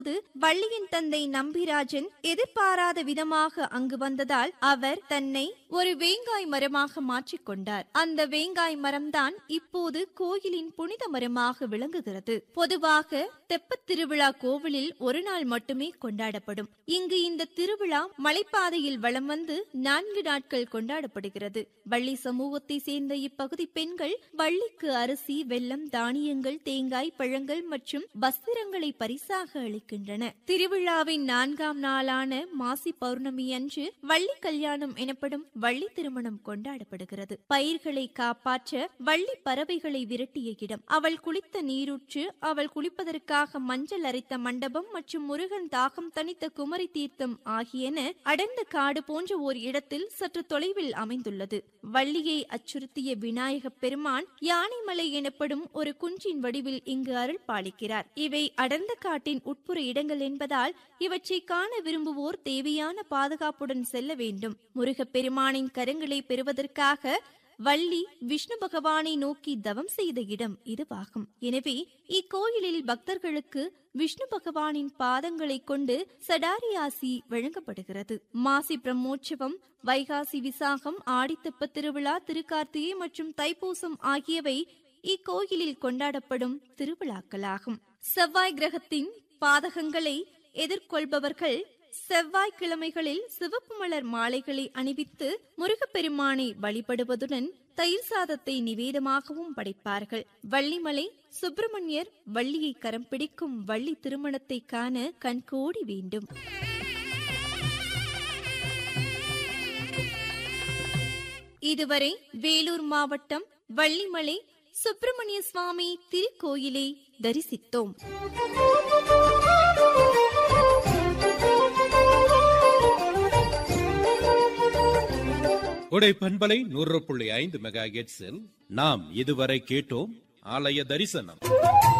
போது வள்ளியின் தந்தை நம்பிராஜன் எதிர்பாராத விதமாக அங்கு வந்ததால் அவர் தன்னை ஒரு வேங்காய் மரமாக மாற்றிக்கொண்டார் அந்த வேங்காய் மரம்தான் இப்போது கோயிலின் புனித மரமாக விளங்குகிறது பொதுவாக தெப்பத் திருவிழா கோவிலில் ஒரு நாள் மட்டுமே கொண்டாடப்படும் இங்கு இந்த திருவிழா மலைப்பாதையில் வலம் வந்து நான்கு நாட்கள் கொண்டாடப்படுகிறது வள்ளி சமூகத்தை சேர்ந்த இப்பகுதி பெண்கள் வள்ளிக்கு அரிசி வெல்லம் தானியங்கள் தேங்காய் பழங்கள் மற்றும் வஸ்திரங்களை பரிசாக அளிக்கின்றன திருவிழாவின் நான்காம் நாளான மாசி பௌர்ணமி அன்று வள்ளி கல்யாணம் எனப்படும் வள்ளி திருமணம் கொண்டாடப்படுகிறது பயிர்களை காப்பாற்ற வள்ளி பறவைகளை விரட்டிய இடம் அவள் குளித்த நீரூற்று அவள் குளிப்பதற்காக மஞ்சள் அரைத்த மண்டபம் மற்றும் முருகன் தாகம் தணித்த குமரி தீர்த்தம் ஆகியன அடர்ந்த காடு போன்ற ஓர் இடத்தில் சற்று தொலைவில் அமைந்துள்ளது வள்ளியை அச்சுறுத்திய விநாயகப் பெருமான் யானைமலை எனப்படும் ஒரு குன்றின் வடிவில் இங்கு அருள் பாலிக்கிறார் இவை அடர்ந்த காட்டின் உட்புற இடங்கள் என்பதால் இவற்றை காண விரும்புவோர் தேவையான பாதுகாப்புடன் செல்ல வேண்டும் முருகப் பெருமானின் கரங்களை பெறுவதற்காக வள்ளி விஷ்ணு பகவானை நோக்கி தவம் செய்த இடம் இதுவாகும் எனவே இக்கோயிலில் பக்தர்களுக்கு விஷ்ணு பகவானின் பாதங்களை கொண்டு சடாரியாசி வழங்கப்படுகிறது மாசி பிரம்மோற்சவம் வைகாசி விசாகம் ஆடித்தெப்ப திருவிழா திருக்கார்த்திகை மற்றும் தைப்பூசம் ஆகியவை இக்கோயிலில் கொண்டாடப்படும் திருவிழாக்களாகும் செவ்வாய் கிரகத்தின் பாதகங்களை எதிர்கொள்பவர்கள் செவ்வாய்க்கிழமைகளில் சிவப்பு மலர் மாலைகளை அணிவித்து முருகப்பெருமானை வழிபடுவதுடன் தயிர் சாதத்தை நிவேதமாகவும் படைப்பார்கள் வள்ளிமலை சுப்பிரமணியர் வள்ளியை கரம் பிடிக்கும் வள்ளி திருமணத்தை காண கண்கோடி வேண்டும் இதுவரை வேலூர் மாவட்டம் வள்ளிமலை சுப்பிரமணிய சுவாமி திருக்கோயிலை தரிசித்தோம் உடை பண்பலை நூறு புள்ளி ஐந்து மெகா நாம் இதுவரை கேட்டோம் ஆலய தரிசனம்